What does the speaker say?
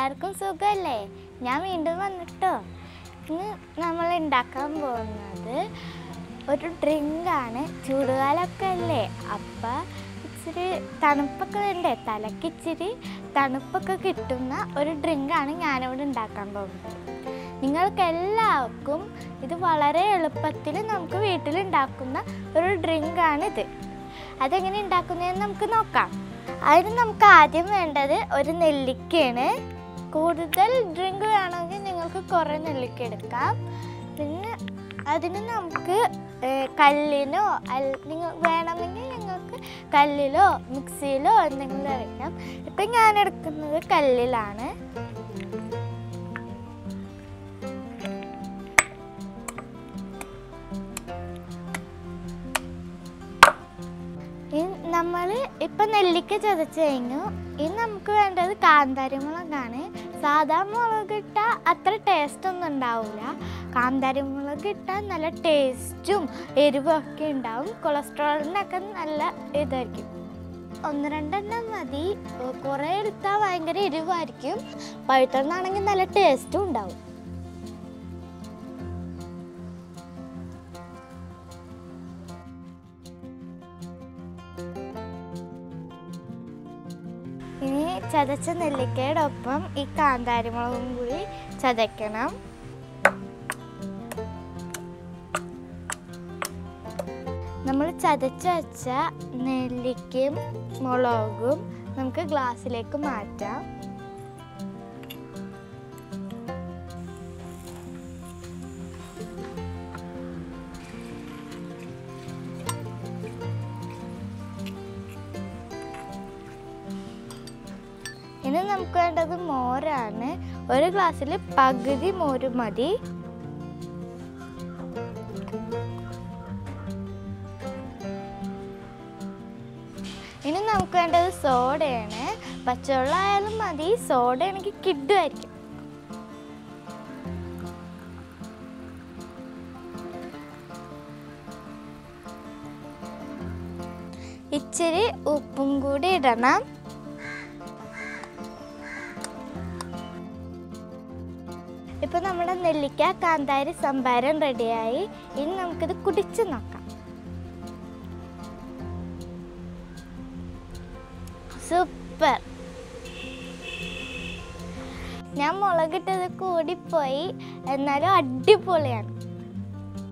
എല്ലാവർക്കും സുഖമല്ലേ ഞാൻ വീണ്ടും വന്നിട്ടോ ഇന്ന് നമ്മൾ ഉണ്ടാക്കാൻ പോകുന്നത് ഒരു ഡ്രിങ്കാണ് ചൂടുകാലമൊക്കെ അല്ലേ അപ്പം ഇച്ചിരി തണുപ്പൊക്കെ വേണ്ടേ തലക്ക് ഇച്ചിരി തണുപ്പൊക്കെ കിട്ടുന്ന ഒരു ഡ്രിങ്കാണ് ഞാനിവിടെ ഉണ്ടാക്കാൻ പോകുന്നത് നിങ്ങൾക്ക് എല്ലാവർക്കും ഇത് വളരെ എളുപ്പത്തിൽ നമുക്ക് വീട്ടിലുണ്ടാക്കുന്ന ഒരു ഡ്രിങ്കാണിത് അതെങ്ങനെ ഉണ്ടാക്കുന്നതെന്ന് നമുക്ക് നോക്കാം അതിന് നമുക്ക് ആദ്യം വേണ്ടത് ഒരു നെല്ലിക്കയാണ് കൂടുതൽ ഡ്രിങ്ക് വേണമെങ്കിൽ നിങ്ങൾക്ക് കുറേ നെല്ലിക്ക എടുക്കാം പിന്നെ അതിന് നമുക്ക് ഏർ, കല്ലിനോ അല്ല നിങ്ങൾ വേണമെങ്കിൽ നിങ്ങൾക്ക് കല്ലിലോ മിക്സിയിലോ എന്തെങ്കിലും അരയ്ക്കാം ഇപ്പം ഞാൻ എടുക്കുന്നത് കല്ലിലാണ് നമ്മൾ ഇപ്പം നെല്ലിക്ക ചതച്ച് കഴിഞ്ഞു ഇനി നമുക്ക് വേണ്ടത് കാന്താരി മുളകാണ് സാധാ മുളക് ഇട്ടാൽ അത്ര ടേസ്റ്റ് ഒന്നും ഉണ്ടാവില്ല കാന്താരി മുളക് ഇട്ടാൽ നല്ല ടേസ്റ്റും എരിവും ഒക്കെ ഉണ്ടാവും കൊളസ്ട്രോളിനൊക്കെ നല്ല ഇതായിരിക്കും ഒന്ന് രണ്ടെണ്ണം മതി കുറേ എടുത്താൽ ഭയങ്കര എരിവായിരിക്കും പഴുത്തെണ്ണാണെങ്കിൽ നല്ല ടേസ്റ്റും ഉണ്ടാവും ഇനി ചതച്ച നെല്ലിക്കയുടെ ഒപ്പം ഈ കാന്താരി മുളകും കൂടി ചതയ്ക്കണം നമ്മൾ ചതച്ച് വെച്ച നെല്ലിക്കയും മുളകും നമുക്ക് ഗ്ലാസ്സിലേക്ക് മാറ്റാം ഇനി നമുക്ക് വേണ്ടത് മോരാണ് ഒരു ഗ്ലാസ്സിൽ പകുതി മോര് മതി ഇനി നമുക്ക് വേണ്ടത് സോഡയാണ് പച്ചവെള്ളം ആയാലും മതി സോഡ ആണെങ്കിൽ കിഡുമായിരിക്കും ഇച്ചിരി ഉപ്പും കൂടി ഇടണം ഇപ്പൊ നമ്മുടെ നെല്ലിക്ക കാന്താരി സംഭാരം റെഡിയായി ഇനി നമുക്കിത് കുടിച്ചു നോക്കാം സൂപ്പർ ഞാൻ മുളകിട്ടത് കൂടിപ്പോയി എന്നാലും അടിപൊളിയാണ്